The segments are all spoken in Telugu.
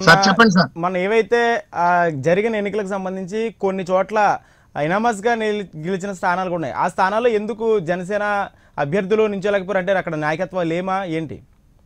సార్ చెప్పండి సార్ మన ఏవైతే ఆ, జరిగిన ఎన్నికలకు సంబంధించి కొన్ని చోట్ల ఇనామస్ గా నిల్- గెలిచిన స్థానాలు కూడా ఉన్నాయి ఆ స్థానాల్లో ఎందుకు జనసేన అభ్యర్థులు నించోలేకపోయారు అంటే అక్కడ నాయకత్వం లేమా ఏంటి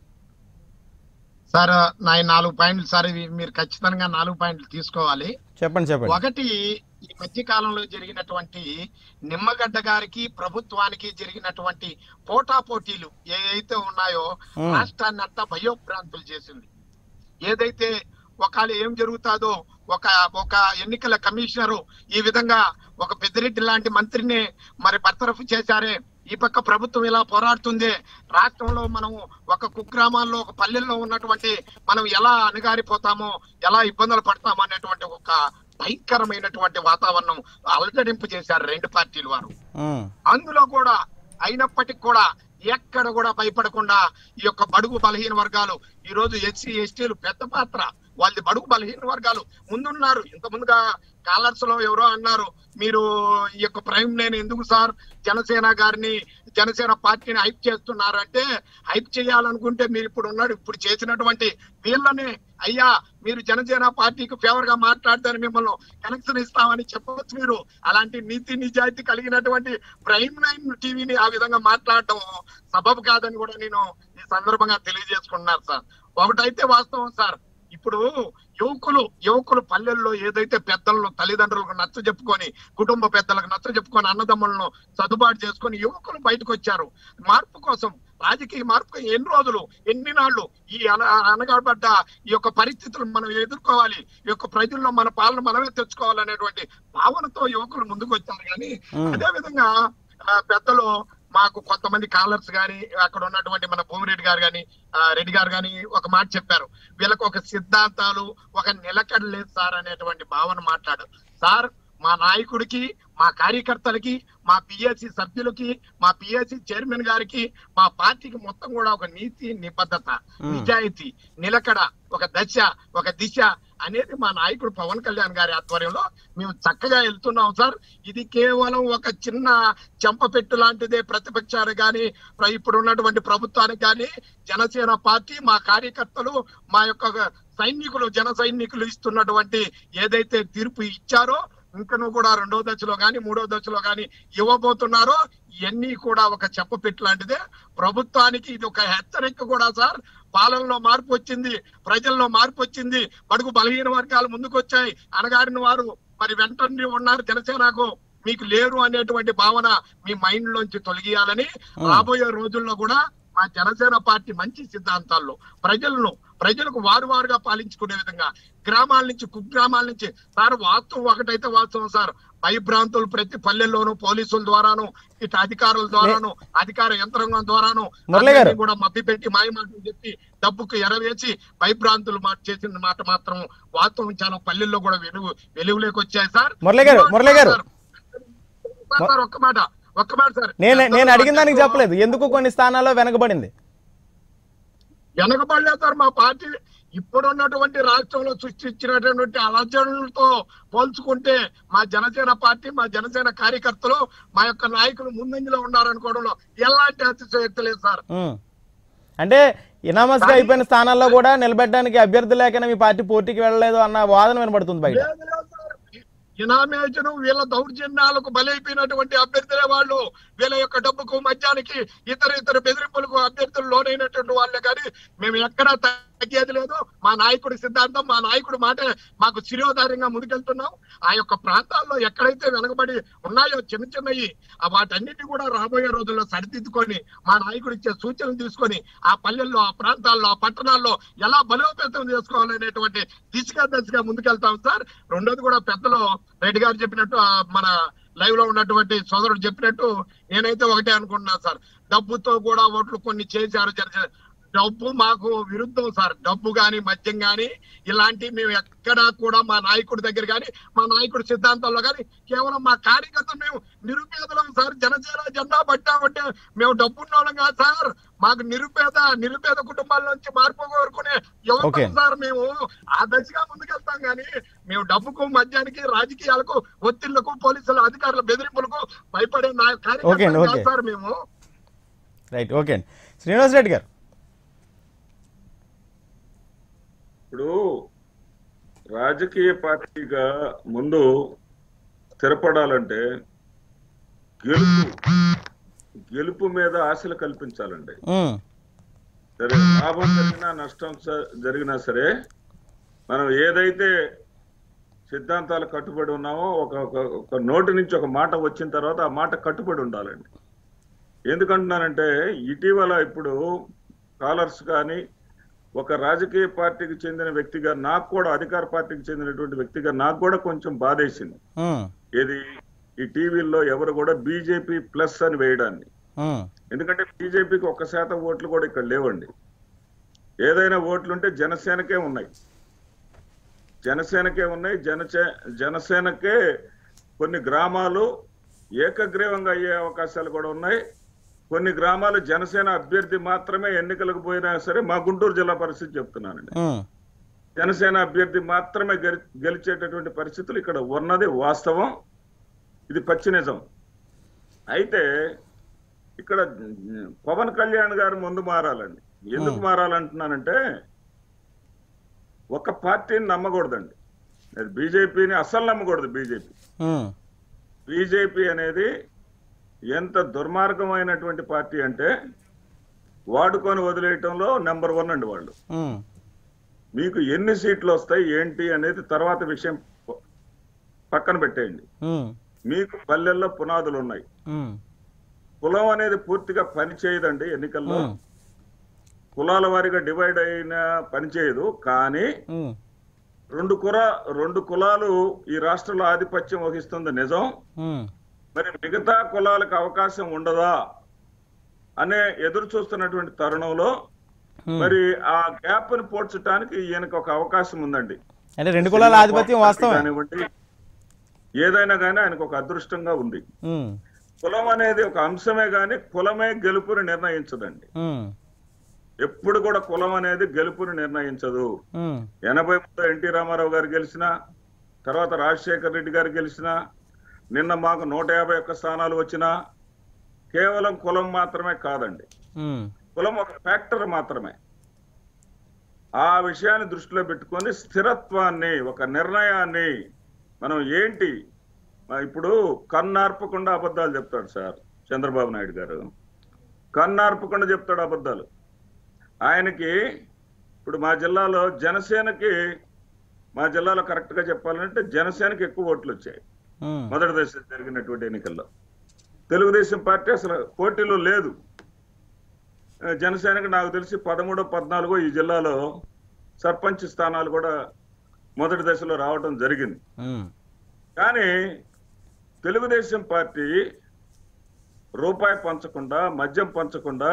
సార్ నా ఈ నాలుగు పాయింట్లు సార్ ఇవి మీరు ఖచ్చితంగా నాలుగు పాయింట్లు తీసుకోవాలి చెప్పండి చెప్పండి ఒకటి ఈ మధ్య కాలంలో జరిగినటువంటి నిమ్మగడ్డ గారికి ప్రభుత్వానికి జరిగినటువంటి పోటాపోటీలు ఏవైతే ఉన్నాయో Hmm. రాష్ట్రాన్ని అంతా భయోభ్రాంతులు చేసింది ఏదైతే ఒకవేళ ఏం జరుగుతాదో ఒక ఒక ఎన్నికల కమిషనరు ఈ విధంగా ఒక పెద్దిరెడ్డి లాంటి మంత్రిని మరి బర్తరఫ్ చేశారే ఈ పక్క ప్రభుత్వం ఇలా పోరాడుతుంది రాష్ట్రంలో మనం ఒక కుగ్రామాల్లో ఒక పల్లెల్లో ఉన్నటువంటి మనం ఎలా అణగారిపోతామో ఎలా ఇబ్బందులు పడతామో అనేటువంటి ఒక భయంకరమైనటువంటి వాతావరణం అలజడింపు చేశారు రెండు పార్టీలు వారు ఉమ్, అందులో కూడా అయినప్పటికీ కూడా ఎక్కడ కూడా భయపడకుండా ఈ యొక్క బడుగు బలహీన వర్గాలు ఈ రోజు ఎస్సీ ఎస్టీలు పెద్ద పాత్ర వాళ్ళది బడుగు బలహీన వర్గాలు ముందున్నారు ఇంత ముందుగా కాలర్స్ లో ఎవరో అన్నారు మీరు ఈ యొక్క ప్రైమ్ నేను ఎందుకు సార్ జనసేన గారిని జనసేన పార్టీని హైప్ చేస్తున్నారు అంటే హైప్ చేయాలనుకుంటే మీరు ఇప్పుడు ఉన్నాడు ఇప్పుడు చేసినటువంటి వీళ్ళని అయ్యా మీరు జనసేన పార్టీకి ఫేవర్ గా మాట్లాడతారు మిమ్మల్ని కనెక్షన్ ఇస్తామని చెప్పవచ్చు మీరు అలాంటి నీతి నిజాయితీ కలిగినటువంటి ప్రైమ్ నైన్ టీవీని ఆ విధంగా మాట్లాడటం సబబు కాదని కూడా నేను ఈ సందర్భంగా తెలియజేసుకున్నారు సార్ ఒకటైతే వాస్తవం సార్ ఇప్పుడు యువకులు యువకులు పల్లెల్లో ఏదైతే పెద్దలను తల్లిదండ్రులకు నచ్చ చెప్పుకొని కుటుంబ పెద్దలకు నచ్చ చెప్పుకొని అన్నదమ్ములను సర్దుబాటు చేసుకొని యువకులు బయటకు వచ్చారు మార్పు కోసం రాజకీయ మార్పు ఎన్ని రోజులు ఎన్ని నాళ్లు ఈ అన అనగబడ్డ ఈ యొక్క పరిస్థితులు మనం ఎదుర్కోవాలి ఈ యొక్క ప్రజల్లో మన పాలన మనమే తెచ్చుకోవాలనేటువంటి భావనతో యువకులు ముందుకు వచ్చారు కానీ ఉమ్, అదే విధంగా ఆ, పెద్దలు మాకు కొంతమంది కాలర్స్ గాని అక్కడ ఉన్నటువంటి మన భూమిరెడ్డి గారు గాని ఆ, రెడ్డి గారు గాని ఒక మాట చెప్పారు వీళ్ళకి ఒక సిద్ధాంతాలు ఒక నిలకడ లేదు సార్ అనేటువంటి భావన మాట్లాడారు సార్ మా నాయకుడికి మా కార్యకర్తలకి మా పిఎస్సి సభ్యులకి మా పిఎస్సి చైర్మన్ గారికి మా పార్టీకి మొత్తం కూడా ఒక నీతి నిబద్ధత ఉమ్. నిజాయితీ నిలకడ ఒక దశ ఒక దిశ అనేది మా నాయకుడు పవన్ కళ్యాణ్ గారి ఆధ్వర్యంలో మేము చక్కగా వెళ్తున్నాం సార్ ఇది కేవలం ఒక చిన్న చెంపపెట్టు లాంటిదే ప్రతిపక్షాలు కానీ ఇప్పుడు ఉన్నటువంటి ప్రభుత్వానికి కానీ జనసేన పార్టీ మా కార్యకర్తలు మా యొక్క సైనికులు జన సైనికులు ఇస్తున్నటువంటి ఏదైతే తీర్పు ఇచ్చారో ఇంకను కూడా రెండో దశలో గాని మూడో దశలో గాని ఇవ్వబోతున్నారో ఇవన్నీ కూడా ఒక చెప్పపెట్టు లాంటిదే ప్రభుత్వానికి ఇది ఒక హెచ్చరిక కూడా సార్ పాలనలో మార్పు వచ్చింది ప్రజల్లో మార్పు వచ్చింది బడుగు బలహీన వర్గాలు ముందుకు వచ్చాయి అనగారిన వారు మరి వెంటనే ఉన్నారు జనసేనకు మీకు లేరు అనేటువంటి భావన మీ మైండ్ లోంచి తొలగియాలని రాబోయే రోజుల్లో కూడా మా జనసేన పార్టీ మంచి సిద్ధాంతాల్లో ప్రజలను ప్రజలకు వారు వారుగా పాలించుకునే విధంగా గ్రామాల నుంచి కుగ్రామాల నుంచి సార్ వాస్తవం ఒకటైతే వాస్తవం సార్ భయభ్రాంతులు ప్రతి పల్లెల్లోనూ పోలీసుల ద్వారాను ఇటు అధికారుల ద్వారాను అధికార యంత్రాంగం ద్వారాను మురళి గారు. అందరినీ కూడా మభ్య పెట్టి మాయమాటలు చెప్పి డబ్బుకు ఎరవేసి భయభ్రాంతులు మాట చేసిన మాట మాత్రం వాస్తవం చాలా పల్లెల్లో కూడా వెలుగు వెలుగులోకి వచ్చాయి సార్ మురళి గారు, మురళి గారు. సార్, సార్ ఒక్క మాట ఒక్క మాట సార్ నేను నేను అడిగిన దానికి చెప్పలేదు ఎందుకు కొన్ని స్థానాల్లో వెనకబడింది వెనకబడలేదు సార్ మా పార్టీ ఇప్పుడున్నటువంటి రాష్ట్రంలో సృష్టించినటువంటి అలజడులతో పోల్చుకుంటే మా జనసేన పార్టీ మా జనసేన కార్యకర్తలు మా యొక్క నాయకులు ముందంజలో ఉన్నారనుకోవడంలో ఎలాంటి అతిశయోక్తి లేదు సార్ ఉమ్. అంటే ఇనామస్ గా అయిపోయిన స్థానాల్లో కూడా నిలబెట్టడానికి అభ్యర్థి లేకనే మీ పార్టీ పోటీకి వెళ్ళలేదు అన్న వాదన వినబడుతుంది బయట లేదు లేదు సార్. ఇనామేజను వీళ్ళ దౌర్జన్యాలకు బలైపోయినటువంటి అభ్యర్థులే వాళ్ళు వీళ్ళ యొక్క డబ్బుకు మద్యానికి ఇతర ఇతర బెదిరింపులకు అభ్యర్థులు లోనైనటువంటి వాళ్ళే కానీ మేము ఎక్కడా తగ్గేది లేదు మా నాయకుడి సిద్ధాంతం మా నాయకుడి మాట మాకు శిరోధార్యంగా ముందుకెళ్తున్నాం ఆ యొక్క ప్రాంతాల్లో ఎక్కడైతే వెనకబడి ఉన్నాయో చిన్న చిన్నవి ఆ వాటన్నిటి కూడా రాబోయే రోజుల్లో సరిదిద్దుకొని మా నాయకుడు ఇచ్చే సూచనలు తీసుకొని ఆ పల్లెల్లో ఆ ప్రాంతాల్లో ఆ పట్టణాల్లో ఎలా బలోపేతం చేసుకోవాలనేటువంటి దిశగా దశగా ముందుకెళ్తాం సార్ రెండోది కూడా పెద్దలు రెడ్డి గారు చెప్పినట్టు ఆ మన లైవ్ లో ఉన్నటువంటి సోదరుడు చెప్పినట్టు నేనైతే ఒకటే అనుకుంటున్నాను సార్ డబ్బుతో కూడా ఓట్లు కొన్ని చేశారు జన- డబ్బు మాకు విరుద్ధం సార్ డబ్బు గాని మద్యం గాని ఇలాంటి మేము ఎక్కడా కూడా మా నాయకుడి దగ్గర గాని మా నాయకుడి సిద్ధాంతాల్లో గాని కేవలం మా కార్యకర్త మేము నిరుపేదలం సార్ జనసేన జెండా పట్టామంటే మేము డబ్బున్న వాళ్ళం కాదు సార్ మాకు నిరుపేద నిరుపేద కుటుంబాల నుంచి మార్పు కోరుకునే యువత Okay. సార్ మేము ఆ దశగా ముందుకెళ్తాం గాని మేము డబ్బుకు మద్యానికి రాజకీయాలకు ఒత్తిళ్లకు పోలీసుల అధికారుల బెదిరింపులకు భయపడే నా Okay అండి, కార్యకర్త okay. సార్ మేము రైట్ ఓకే అండి శ్రీనివాస్ రెడ్డి గారు ఇప్పుడు రాజకీయ పార్టీగా ముందు స్థిరపడాలంటే గెలుపు గెలుపు మీద ఆశలు కల్పించాలండి ఉమ్, సరే లాభం జరిగినా నష్టం స- జరిగినా సరే మనం ఏదైతే సిద్ధాంతాలు కట్టుబడి ఉన్నామో ఒక ఒక- ఒక నోటి నుంచి ఒక మాట వచ్చిన తర్వాత ఆ మాట కట్టుబడి ఉండాలండి ఎందుకంటున్నానంటే ఇటీవల ఇప్పుడు కాలర్స్ కానీ ఒక రాజకీయ పార్టీకి చెందిన వ్యక్తిగా నాకు కూడా అధికార పార్టీకి చెందినటువంటి వ్యక్తిగా నాకు కూడా కొంచెం బాధేసింది ఉమ్, ఏది ఈ టీవీల్లో ఎవరు కూడా బీజేపీ ప్లస్ అని వేయడాన్ని ఉమ్, ఎందుకంటే బీజేపీకి ఒక్క శాతం ఓట్లు కూడా ఇక్కడ లేవండి ఏదైనా ఓట్లుంటే జనసేనకే ఉన్నాయి జనసేనకే ఉన్నాయి జనచే జనసేనకే కొన్ని గ్రామాలు ఏకగ్రీవంగా అయ్యే అవకాశాలు కూడా ఉన్నాయి కొన్ని గ్రామాలు జనసేన అభ్యర్థి మాత్రమే ఎన్నికలకు పోయినా సరే మా గుంటూరు జిల్లా పరిస్థితి చెప్తున్నానండి ఉమ్, జనసేన అభ్యర్థి మాత్రమే గెలి- గెలిచేటటువంటి పరిస్థితులు ఇక్కడ ఉన్నది వాస్తవం ఇది పచ్చి నిజం అయితే ఇక్కడ పవన్ కళ్యాణ్ గారు ముందు మారాలండి ఎందుకు మారాలంటున్నానంటే ఒక పార్టీని నమ్మకూడదండి అది బీజేపీని అస్సలు నమ్మకూడదు బీజేపీ ఉమ్, బీజేపీ అనేది ఎంత దుర్మార్గమైనటువంటి పార్టీ అంటే వాడుకొని వదిలేయటంలో నెంబర్ వన్ అండి వాళ్ళు ఉమ్, మీకు ఎన్ని సీట్లు వస్తాయి ఏంటి అనేది తర్వాత విషయం ప- పక్కన పెట్టేయండి ఉమ్, మీకు పల్లెల్లో పునాదులు ఉన్నాయి ఉమ్, కులం అనేది పూర్తిగా పని చేయదండి ఎన్నికల్లో ఉమ్, కులాల వారీగా డివైడ్ అయిన పని చేయదు కానీ ఉమ్, రెండు కుల రెండు కులాలు ఈ రాష్ట్రంలో ఆధిపత్యం వహిస్తుంది నిజం ఉమ్, మరి మిగతా కులాలకు అవకాశం ఉండదా అనే ఎదురు చూస్తున్నటువంటి తరుణంలో ఉమ్. మరి ఆ గ్యాప్ ని పోడ్చడానికి ఈయనకు ఒక అవకాశం ఉందండి అంటే రెండు కులాల ఆధిపత్యం వాస్తవం కానివ్వండి ఏదైనా కానీ ఆయనకు ఒక అదృష్టంగా ఉంది ఉమ్, కులం అనేది ఒక అంశమే గాని కులమే గెలుపుని నిర్ణయించదండి ఉమ్, ఎప్పుడు కూడా కులం అనేది గెలుపుని నిర్ణయించదు ఉమ్, ఎనభై మూడు ఎన్టీ రామారావు గారు గెలిచిన తర్వాత రాజశేఖర్ రెడ్డి గారు గెలిచిన నిన్న మాకు నూట యాభై ఒక్క స్థానాలు వచ్చినా కేవలం కులం మాత్రమే కాదండి ఉమ్, కులం ఒక ఫ్యాక్టర్ మాత్రమే ఆ విషయాన్ని దృష్టిలో పెట్టుకొని స్థిరత్వాన్ని ఒక నిర్ణయాన్ని మనం ఏంటి ఆ, ఇప్పుడు కన్నార్పకుండా అబద్ధాలు చెప్తాడు సార్ చంద్రబాబు నాయుడు గారు కన్నార్పకుండా చెప్తాడు అబద్ధాలు ఆయనకి ఇప్పుడు మా జిల్లాలో జనసేనకి మా జిల్లాలో కరెక్ట్ గా చెప్పాలంటే జనసేనకి ఎక్కువ ఓట్లు వచ్చాయి ఉమ్, మొదటి దశ జరిగినటువంటి ఎన్నికల్లో తెలుగుదేశం పార్టీ అసలు పోటీలో లేదు ఆ, జనసేనకి నాకు తెలిసి పదమూడో పద్నాలుగో ఈ జిల్లాలో సర్పంచ్ స్థానాలు కూడా మొదటి దశలో రావడం జరిగింది ఉమ్, కానీ తెలుగుదేశం పార్టీ రూపాయి పంచకుండా మద్యం పంచకుండా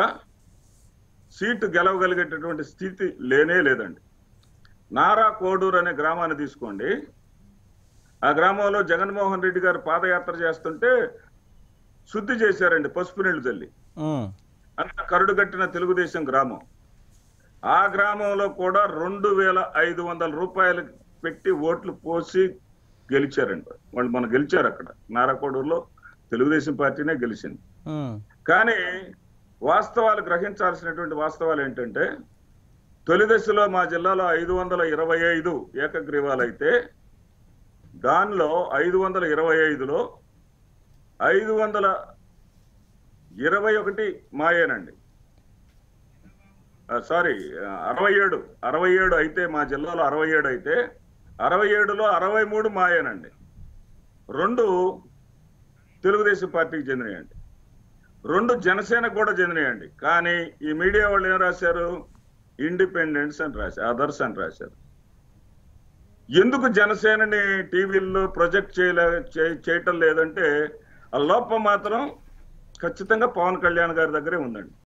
సీటు గెలవగలిగేటటువంటి స్థితి లేనే లేదండి నారా కోడూరు అనే గ్రామాన్ని తీసుకోండి ఆ గ్రామంలో జగన్మోహన్ రెడ్డి గారు పాదయాత్ర చేస్తుంటే శుద్ధి చేశారండి పసుపు నీళ్లు తల్లి ఉమ్, అంత కరుడు కట్టిన తెలుగుదేశం గ్రామం ఆ గ్రామంలో కూడా రెండు వేల ఐదు వందల రూపాయలు పెట్టి ఓట్లు పోసి గెలిచారండి వాళ్ళు మనం గెలిచారు అక్కడ నారాకోడూరులో తెలుగుదేశం పార్టీనే గెలిచింది ఉమ్, కానీ వాస్తవాలు గ్రహించాల్సినటువంటి వాస్తవాలు ఏంటంటే తొలి దశలో మా జిల్లాలో ఐదు వందల ఇరవై ఐదు ఏకగ్రీవాలు అయితే దానిలో ఐదు వందల ఇరవై ఐదులో ఐదు వందల ఇరవై ఒకటి మాయేనండి సారీ అరవై ఏడు అరవై ఏడు అయితే మా జిల్లాలో అరవై ఏడు అయితే అరవై ఏడులో అరవై మూడు మాయేనండి రెండు తెలుగుదేశం పార్టీకి చెందినయండి రెండు జనసేనకు కూడా చెందినయండి కానీ ఈ మీడియా వాళ్ళు ఏం రాశారు ఇండిపెండెన్స్ అని రాశారు అదర్స్ అని రాశారు ఎందుకు జనసేనని టీవీల్లో ప్రొజెక్ట్ చేయలే చే- చేయటం లేదంటే ఆ లోపం మాత్రం ఖచ్చితంగా పవన్ కళ్యాణ్ గారి దగ్గరే ఉందండి